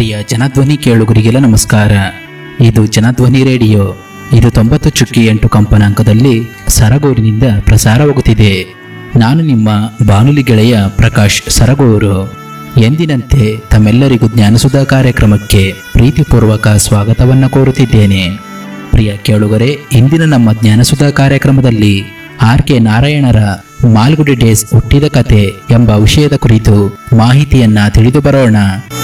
ಪ್ರಿಯ ಜನಧ್ವನಿ ಕೇಳುಗರಿಗೆಲ್ಲ ನಮಸ್ಕಾರ ಇದು ಜನಧ್ವನಿ ರೇಡಿಯೋ ಇದು ತೊಂಬತ್ತು ಚುಕ್ಕಿ ಎಂಟು ಕಂಪನಾಂಕದಲ್ಲಿ ಸರಗೂರಿನಿಂದ ಪ್ರಸಾರವಾಗುತ್ತಿದೆ ನಾನು ನಿಮ್ಮ ಬಾನುಲಿ ಗೆಳೆಯ ಪ್ರಕಾಶ್ ಸರಗೂರು ಎಂದಿನಂತೆ ತಮ್ಮೆಲ್ಲರಿಗೂ ಜ್ಞಾನಸುಧಾ ಕಾರ್ಯಕ್ರಮಕ್ಕೆ ಪ್ರೀತಿಪೂರ್ವಕ ಸ್ವಾಗತವನ್ನು ಕೋರುತ್ತಿದ್ದೇನೆ ಪ್ರಿಯ ಕೇಳುಗರೆ ಇಂದಿನ ನಮ್ಮ ಜ್ಞಾನಸುಧಾ ಕಾರ್ಯಕ್ರಮದಲ್ಲಿ ಆರ್ ಕೆ ನಾರಾಯಣರ ಮಾಲ್ಗುಡಿ ಡೇಸ್ ಹುಟ್ಟಿದ ಕತೆ ಎಂಬ ವಿಷಯದ ಕುರಿತು ಮಾಹಿತಿಯನ್ನ ತಿಳಿದು ಬರೋಣ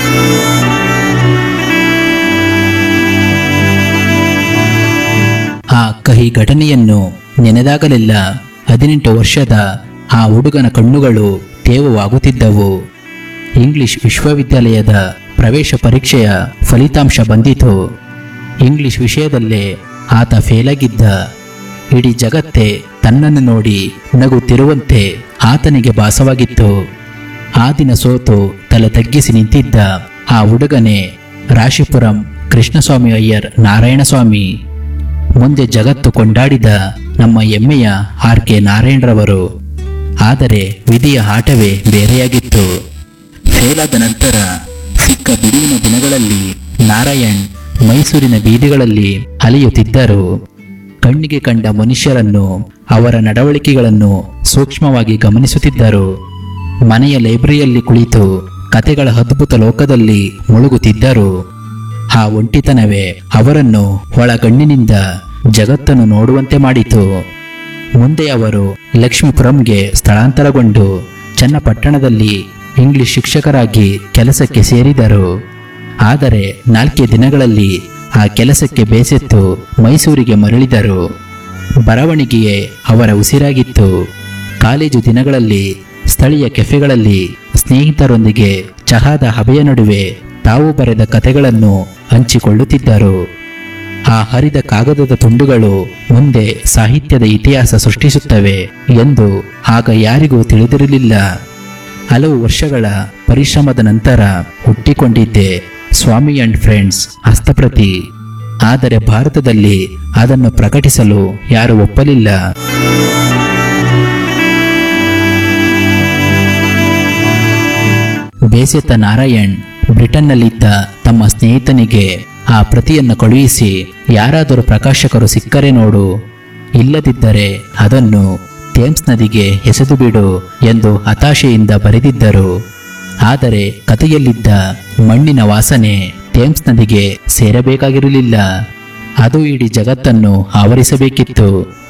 ಆ ಕಹಿ ಘಟನೆಯನ್ನು ನೆನೆದಾಗಲೆಲ್ಲ ಹದಿನೆಂಟು ವರ್ಷದ ಆ ಹುಡುಗನ ಕಣ್ಣುಗಳು ತೇವವಾಗುತ್ತಿದ್ದವು ಇಂಗ್ಲಿಷ್ ವಿಶ್ವವಿದ್ಯಾಲಯದ ಪ್ರವೇಶ ಪರೀಕ್ಷೆಯ ಫಲಿತಾಂಶ ಬಂದಿತು ಇಂಗ್ಲಿಷ್ ವಿಷಯದಲ್ಲೇ ಆತ ಫೇಲಾಗಿದ್ದ ಇಡೀ ಜಗತ್ತೇ ತನ್ನನ್ನು ನೋಡಿ ನಗುತ್ತಿರುವಂತೆ ಆತನಿಗೆ ಭಾಸವಾಗಿತ್ತು ಆ ದಿನ ಸೋತು ತಲೆ ತಗ್ಗಿಸಿ ನಿಂತಿದ್ದ ಆ ಹುಡುಗನೇ ರಾಶಿಪುರಂ ಕೃಷ್ಣಸ್ವಾಮಿ ಅಯ್ಯರ್ ನಾರಾಯಣಸ್ವಾಮಿ ಮುಂದೆ ಜಗತ್ತು ಕೊಂಡಾಡಿದ ನಮ್ಮ ಹೆಮ್ಮೆಯ ಆರ್ ಕೆ ನಾರಾಯಣರವರು ಆದರೆ ವಿಧಿಯ ಆಟವೇ ಬೇರೆಯಾಗಿತ್ತು ಫೇಲಾದ ನಂತರ ಸಿಕ್ಕ ಬಿಡುವಿನ ದಿನಗಳಲ್ಲಿ ನಾರಾಯಣ್ ಮೈಸೂರಿನ ಬೀದಿಗಳಲ್ಲಿ ಅಲೆಯುತ್ತಿದ್ದರು ಕಣ್ಣಿಗೆ ಕಂಡ ಮನುಷ್ಯರನ್ನು ಅವರ ನಡವಳಿಕೆಗಳನ್ನು ಸೂಕ್ಷ್ಮವಾಗಿ ಗಮನಿಸುತ್ತಿದ್ದರು ಮನೆಯ ಲೈಬ್ರರಿಯಲ್ಲಿ ಕುಳಿತು ಕತೆಗಳ ಅದ್ಭುತ ಲೋಕದಲ್ಲಿ ಮುಳುಗುತ್ತಿದ್ದರು ಆ ಒಂಟಿತನವೇ ಅವರನ್ನು ಒಳಗಣ್ಣಿನಿಂದ ಜಗತ್ತನ್ನು ನೋಡುವಂತೆ ಮಾಡಿತು ಮುಂದೆ ಅವರು ಲಕ್ಷ್ಮೀಪುರಂಗೆ ಸ್ಥಳಾಂತರಗೊಂಡು ಚನ್ನಪಟ್ಟಣದಲ್ಲಿ ಇಂಗ್ಲಿಷ್ ಶಿಕ್ಷಕರಾಗಿ ಕೆಲಸಕ್ಕೆ ಸೇರಿದರು ಆದರೆ ನಾಲ್ಕೇ ದಿನಗಳಲ್ಲಿ ಆ ಕೆಲಸಕ್ಕೆ ಬೇಸೆತ್ತು ಮೈಸೂರಿಗೆ ಮರಳಿದರು ಬರವಣಿಗೆಯೇ ಅವರ ಉಸಿರಾಗಿತ್ತು ಕಾಲೇಜು ದಿನಗಳಲ್ಲಿ ಸ್ಥಳೀಯ ಕೆಫೆಗಳಲ್ಲಿ ಸ್ನೇಹಿತರೊಂದಿಗೆ ಚಹಾದ ಹಬೆಯ ನಡುವೆ ತಾವು ಬರೆದ ಕತೆಗಳನ್ನು ಹಂಚಿಕೊಳ್ಳುತ್ತಿದ್ದರು ಆ ಹರಿದ ಕಾಗದದ ತುಂಡುಗಳು ಮುಂದೆ ಸಾಹಿತ್ಯದ ಇತಿಹಾಸ ಸೃಷ್ಟಿಸುತ್ತವೆ ಎಂದು ಆಗ ಯಾರಿಗೂ ತಿಳಿದಿರಲಿಲ್ಲ ಹಲವು ವರ್ಷಗಳ ಪರಿಶ್ರಮದ ನಂತರ ಹುಟ್ಟಿಕೊಂಡಿದ್ದೆ ಸ್ವಾಮಿ ಅಂಡ್ ಫ್ರೆಂಡ್ಸ್ ಹಸ್ತಪ್ರತಿ ಆದರೆ ಭಾರತದಲ್ಲಿ ಅದನ್ನು ಪ್ರಕಟಿಸಲು ಯಾರು ಒಪ್ಪಲಿಲ್ಲ ಬೇಸೆತ್ತ ನಾರಾಯಣ್ ಬ್ರಿಟನ್ನಲ್ಲಿದ್ದ ತಮ್ಮ ಸ್ನೇಹಿತನಿಗೆ ಆ ಪ್ರತಿಯನ್ನು ಕಳುಹಿಸಿ ಯಾರಾದರೂ ಪ್ರಕಾಶಕರು ಸಿಕ್ಕರೆ ನೋಡು ಇಲ್ಲದಿದ್ದರೆ ಅದನ್ನು ಥೇಮ್ಸ್ ನದಿಗೆ ಎಸೆದು ಬಿಡು ಎಂದು ಹತಾಶೆಯಿಂದ ಬರೆದಿದ್ದರು ಆದರೆ ಕಥೆಯಲ್ಲಿದ್ದ ಮಣ್ಣಿನ ವಾಸನೆ ಥೇಮ್ಸ್ ನದಿಗೆ ಸೇರಬೇಕಾಗಿರಲಿಲ್ಲ ಅದು ಇಡೀ ಜಗತ್ತನ್ನು ಆವರಿಸಬೇಕಿತ್ತು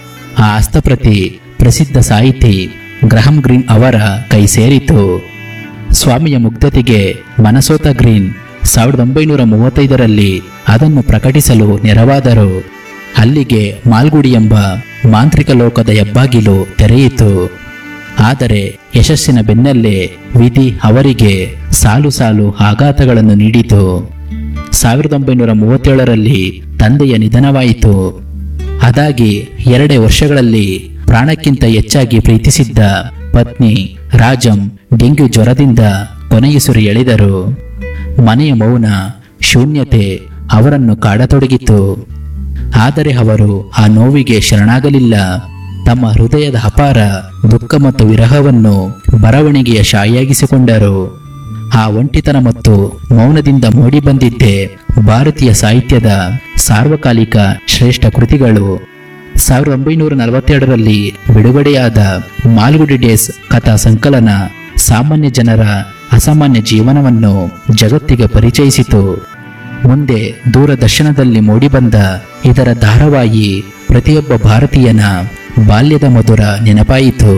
ಆ ಹಸ್ತಪ್ರತಿ ಪ್ರಸಿದ್ಧ ಸಾಹಿತಿ ಗ್ರಹಂ ಗ್ರೀನ್ ಅವರ ಕೈ ಸೇರಿತು ಸ್ವಾಮಿಯ ಮುಗ್ಧತೆಗೆ ಮನಸೋತ ಗ್ರೀನ್ ಸಾವಿರದ ಒಂಬೈನೂರ ಮೂವತ್ತೈದರಲ್ಲಿ ಅದನ್ನು ಪ್ರಕಟಿಸಲು ನೆರವಾದರು ಅಲ್ಲಿಗೆ ಮಾಲ್ಗುಡಿ ಎಂಬ ಮಾಂತ್ರಿಕ ಲೋಕದ ಹೆಬ್ಬಾಗಿಲು ತೆರೆಯಿತು ಆದರೆ ಯಶಸ್ಸಿನ ಬೆನ್ನಲ್ಲೇ ವಿಧಿ ಅವರಿಗೆ ಸಾಲು ಸಾಲು ಆಘಾತಗಳನ್ನು ನೀಡಿತು ಸಾವಿರದ ಒಂಬೈನೂರ ಮೂವತ್ತೇಳರಲ್ಲಿ ತಂದೆಯ ನಿಧನವಾಯಿತು ಅದಾಗಿ ಎರಡೇ ವರ್ಷಗಳಲ್ಲಿ ಪ್ರಾಣಕ್ಕಿಂತ ಹೆಚ್ಚಾಗಿ ಪ್ರೀತಿಸಿದ್ದ ಪತ್ನಿ ರಾಜಂ ಡೆಂಗ್ಯೂ ಜ್ವರದಿಂದ ಕೊನೆಯುಸಿರು ಎಳೆದರು ಮನೆಯ ಮೌನ ಶೂನ್ಯತೆ ಅವರನ್ನು ಕಾಡತೊಡಗಿತು ಆದರೆ ಅವರು ಆ ನೋವಿಗೆ ಶರಣಾಗಲಿಲ್ಲ ತಮ್ಮ ಹೃದಯದ ಅಪಾರ ದುಃಖ ಮತ್ತು ವಿರಹವನ್ನು ಬರವಣಿಗೆಯ ಶಾಯಿಯಾಗಿಸಿಕೊಂಡರು ಆ ಒಂಟಿತನ ಮತ್ತು ಮೌನದಿಂದ ಮೂಡಿಬಂದಿದ್ದೇ ಭಾರತೀಯ ಸಾಹಿತ್ಯದ ಸಾರ್ವಕಾಲಿಕ ಶ್ರೇಷ್ಠ ಕೃತಿಗಳು ಸಾವಿರದ ಒಂಬೈನೂರ ನಲವತ್ತೆರಡರಲ್ಲಿ ಬಿಡುಗಡೆಯಾದ ಮಾಲ್ಗುಡಿ ಡೇಸ್ ಕಥಾ ಸಂಕಲನ ಸಾಮಾನ್ಯ ಜನರ ಅಸಾಮಾನ್ಯ ಜೀವನವನ್ನು ಜಗತ್ತಿಗೆ ಪರಿಚಯಿಸಿತು ಮುಂದೆ ದೂರದರ್ಶನದಲ್ಲಿ ಮೂಡಿಬಂದ ಇದರ ಧಾರಾವಾಹಿ ಪ್ರತಿಯೊಬ್ಬ ಭಾರತೀಯನ ಬಾಲ್ಯದ ಮಧುರ ನೆನಪಾಯಿತು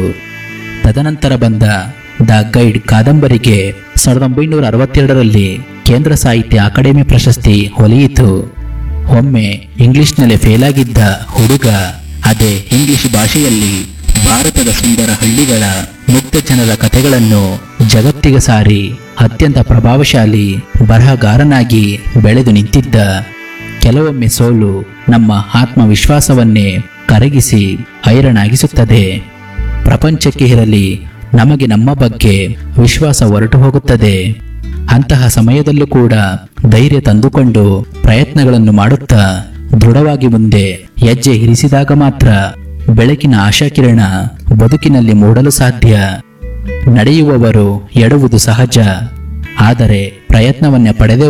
ತದನಂತರ ಬಂದ ದ ಗೈಡ್ ಕಾದಂಬರಿಗೆ ಸಾವಿರದ ಒಂಬೈನೂರ ಅರವತ್ತೆರಡರಲ್ಲಿ ಕೇಂದ್ರ ಸಾಹಿತ್ಯ ಅಕಾಡೆಮಿ ಪ್ರಶಸ್ತಿ ಒಲಿಯಿತು ಒಮ್ಮೆ ಇಂಗ್ಲಿಷ್ನಲ್ಲಿ ಫೇಲಾಗಿದ್ದ ಹುಡುಗ ಅದೇ ಇಂಗ್ಲಿಷ್ ಭಾಷೆಯಲ್ಲಿ ಭಾರತದ ಸುಂದರ ಹಳ್ಳಿಗಳ ಮುಗ್ಧ ಜನರ ಕಥೆಗಳನ್ನು ಜಗತ್ತಿಗೆ ಸಾರಿ ಅತ್ಯಂತ ಪ್ರಭಾವಶಾಲಿ ಬರಹಗಾರನಾಗಿ ಬೆಳೆದು ನಿಂತಿದ್ದ ಕೆಲವೊಮ್ಮೆ ಸೋಲು ನಮ್ಮ ಆತ್ಮವಿಶ್ವಾಸವನ್ನೇ ಕರಗಿಸಿ ಹೈರಣಾಗಿಸುತ್ತದೆ ಪ್ರಪಂಚಕ್ಕೆ ಇರಲಿ ನಮಗೆ ನಮ್ಮ ಬಗ್ಗೆ ವಿಶ್ವಾಸ ಹೊರಟು ಹೋಗುತ್ತದೆ ಅಂತಹ ಸಮಯದಲ್ಲೂ ಕೂಡ ಧೈರ್ಯ ತಂದುಕೊಂಡು ಪ್ರಯತ್ನಗಳನ್ನು ಮಾಡುತ್ತಾ ದೃಢವಾಗಿ ಮುಂದೆ ಹೆಜ್ಜೆ ಇರಿಸಿದಾಗ ಮಾತ್ರ ಬೆಳಕಿನ ಆಶಾಕಿರಣ ಬದುಕಿನಲ್ಲಿ ಮೂಡಲು ಸಾಧ್ಯ ನಡೆಯುವವರು ಎಡುವುದು ಸಹಜ ಆದರೆ ಪ್ರಯತ್ನವನ್ನೇ ಪಡೆದೇ